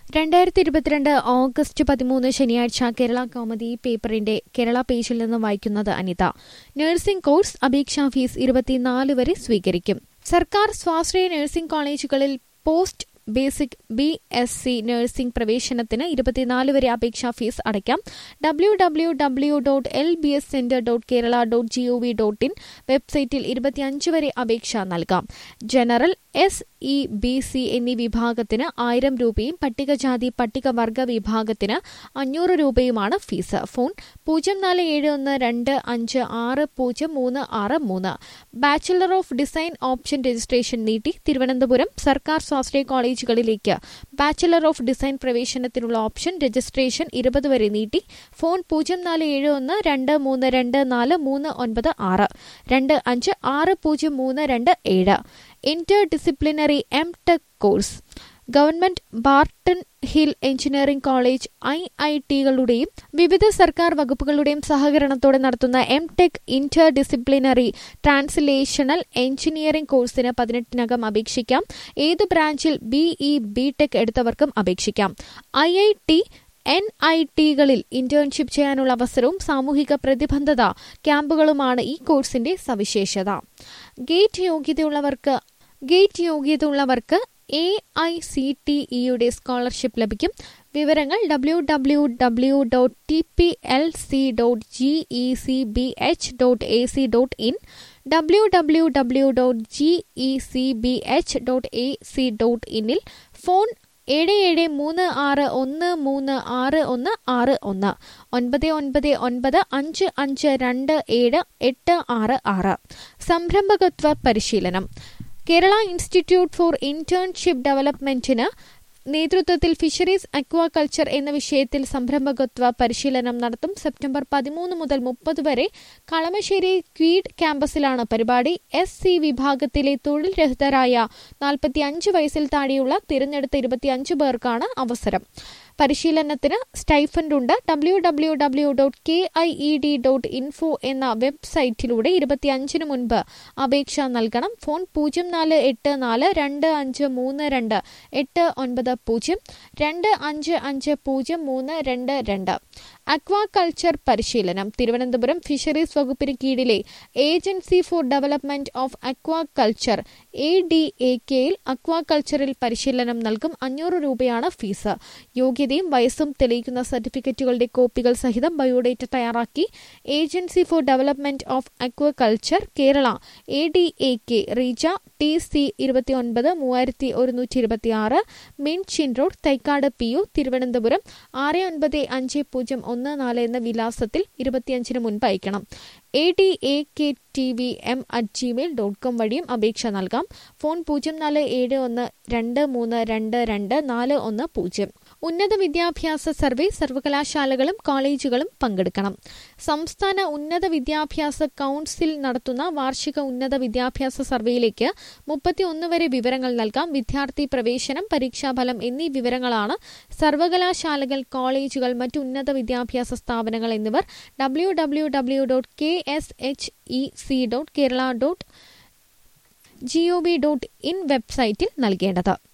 രണ്ടായിരത്തി ഇരുപത്തിരണ്ട് ഓഗസ്റ്റ് പതിമൂന്ന് ശനിയാഴ്ച കേരള കോമഡി പേപ്പറിന്റെ കേരള പേജിൽ നിന്ന് വായിക്കുന്നത് അനിത നഴ്സിംഗ് കോഴ്സ് അപേക്ഷാ ഫീസ് ഇരുപത്തിനാല് വരെ സ്വീകരിക്കും സർക്കാർ സ്വാശ്രയ നഴ്സിംഗ് കോളേജുകളിൽ post basic B S C nursing പ്രവേശനത്തിന് ഇരുപത്തിനാല് വരെ അപേക്ഷാ ഫീസ് അടയ്ക്കാം W W W dot L B S centre dot Kerala dot G O V dot in വെബ്സൈറ്റിൽ ഇരുപത്തിയഞ്ച് വരെ അപേക്ഷ നൽകാം general S E B C എന്നീ വിഭാഗത്തിന് ആയിരം രൂപയും പട്ടികജാതി പട്ടികവർഗ വിഭാഗത്തിന് അഞ്ഞൂറ് രൂപയുമാണ് ഫീസ് ഫോൺ പൂജ്യം നാല് ഏഴ് ഒന്ന് രണ്ട് അഞ്ച് ആറ് പൂജ്യം മൂന്ന് ആറ് മൂന്ന് bachelor of design option registration നീട്ടി തിരുവനന്തപുരം സർക്കാർ സ്വാശ്രയ കോളേജുകളിലേക്ക് ബാച്ചിലർ ഓഫ് ഡിസൈൻ പ്രവേശനത്തിനുള്ള ഓപ്ഷൻ രജിസ്ട്രേഷൻ ഇരുപത് വരെ നീട്ടി ഫോൺ പൂജ്യം നാല് ഏഴ് ഒന്ന് രണ്ട് മൂന്ന് രണ്ട് നാല് മൂന്ന് ഒൻപത് ആറ് രണ്ട് അഞ്ച് ആറ് പൂജ്യം മൂന്ന് രണ്ട് ഏഴ് interdisciplinary M tech course government Barton Hill engineering college I I ടികളുടെയും വിവിധ സർക്കാർ വകുപ്പുകളുടെയും സഹകരണത്തോടെ നടത്തുന്ന M tech interdisciplinary translational engineering കോഴ്സിന് പതിനെട്ടിനകം അപേക്ഷിക്കാം ഏത് ബ്രാഞ്ചിൽ ബിഇ ബി ടെക് എടുത്തവർക്കും അപേക്ഷിക്കാം I I T N I ടികളിൽ internship ചെയ്യാനുള്ള അവസരവും സാമൂഹിക പ്രതിബദ്ധത ക്യാമ്പുകളുമാണ് ഈ കോഴ്സിന്റെ സവിശേഷത gate യോഗ്യതയുള്ളവർക്ക് gate യോഗ്യതയുള്ളവർക്ക് A I C T ഇയുടെ സ്കോളർഷിപ്പ് ലഭിക്കും വിവരങ്ങൾ W W W dot T P L C dot G E C B H dot A C dot in W W W dot G E C B H dot A C dot ഇന്നിൽ phone ഏഴ് ഏഴ് മൂന്ന് ആറ് ഒന്ന് മൂന്ന് ആറ് ഒന്ന് ആറ് ഒന്ന് ഒൻപത് ഒൻപത് ഒൻപത് അഞ്ച് അഞ്ച് രണ്ട് ഏഴ് എട്ട് ആറ് ആറ് സംരംഭകത്വ പരിശീലനം കേരള ഇൻസ്റ്റിറ്റ്യൂട്ട് ഫോർ ഇന്റേൺഷിപ്പ് ഡെവലപ്മെന്റിന് നേതൃത്വത്തിൽ ഫിഷറീസ് അക്വാകൾച്ചർ എന്ന വിഷയത്തിൽ സംരംഭകത്വ പരിശീലനം നടത്തും സെപ്റ്റംബർ പതിമൂന്ന് മുതൽ മുപ്പത് വരെ കളമശ്ശേരി ക്വീഡ് ക്യാമ്പസിലാണ് പരിപാടി എസ് സി വിഭാഗത്തിലെ തൊഴിൽ രഹിതരായ നാൽപ്പത്തിയഞ്ച് വയസ്സിൽ താഴെയുള്ള തിരഞ്ഞെടുത്ത ഇരുപത്തിയഞ്ച് പേർക്കാണ് അവസരം പരിശീലനത്തിന് സ്റ്റൈഫൻഡ് ഉണ്ട് W W W dot K I E D dot info എന്ന വെബ്സൈറ്റിലൂടെ ഇരുപത്തിയഞ്ചിന് മുൻപ് അപേക്ഷ നൽകണം ഫോൺ പൂജ്യം നാല് എട്ട് നാല് രണ്ട് അഞ്ച് മൂന്ന് രണ്ട് എട്ട് ഒൻപത് പൂജ്യം രണ്ട് അഞ്ച് അഞ്ച് പൂജ്യം മൂന്ന് രണ്ട് രണ്ട് അക്വാകൾച്ചർ പരിശീലനം തിരുവനന്തപുരം ഫിഷറീസ് വകുപ്പിന് കീഴിലെ agency for development of aquaculture A D A കെയിൽ അക്വാകൾച്ചറിൽ പരിശീലനം നൽകും അഞ്ഞൂറ് രൂപയാണ് ഫീസ് യോഗ്യതയും വയസ്സും തെളിയിക്കുന്ന സർട്ടിഫിക്കറ്റുകളുടെ കോപ്പികൾ സഹിതം ബയോഡേറ്റ തയ്യാറാക്കി agency for development of aquaculture Kerala A D A K റീജ ടി സി ഇരുപത്തിയൊൻപത് മൂവായിരത്തി ഒരുന്നൂറ്റി ഇരുപത്തിയാറ് മെയിൻ ചിൻ road Thycaud P U Thiruvananthapuram ആറ് ഒൻപത് അഞ്ച് പൂജ്യം ഒന്ന് നാല് എന്ന വിലാസത്തിൽ ഇരുപത്തിയഞ്ചിന് മുൻപ് അയക്കണം A D A K T V M at Gmail dot com വഴിയും അപേക്ഷ നൽകാം ഫോൺ പൂജ്യം നാല് ഏഴ് ഒന്ന് രണ്ട് മൂന്ന് രണ്ട് രണ്ട് നാല് ഒന്ന് പൂജ്യം ഉന്നത വിദ്യാഭ്യാസ സർവേ സർവകലാശാലകളും കോളേജുകളും പങ്കെടുക്കണം സംസ്ഥാന ഉന്നത വിദ്യാഭ്യാസ കൌൺസിൽ നടത്തുന്ന വാർഷിക ഉന്നത വിദ്യാഭ്യാസ സർവേയിലേക്ക് മുപ്പത്തിയൊന്ന് വരെ വിവരങ്ങൾ നൽകാം വിദ്യാർത്ഥി പ്രവേശനം പരീക്ഷാഫലം എന്നീ വിവരങ്ങളാണ് സർവകലാശാലകൾ കോളേജുകൾ മറ്റു ഉന്നത വിദ്യാഭ്യാസ സ്ഥാപനങ്ങൾ എന്നിവർ W W W dot K S H E C dot Kerala dot G O V dot in വെബ്സൈറ്റിൽ നൽകേണ്ടത്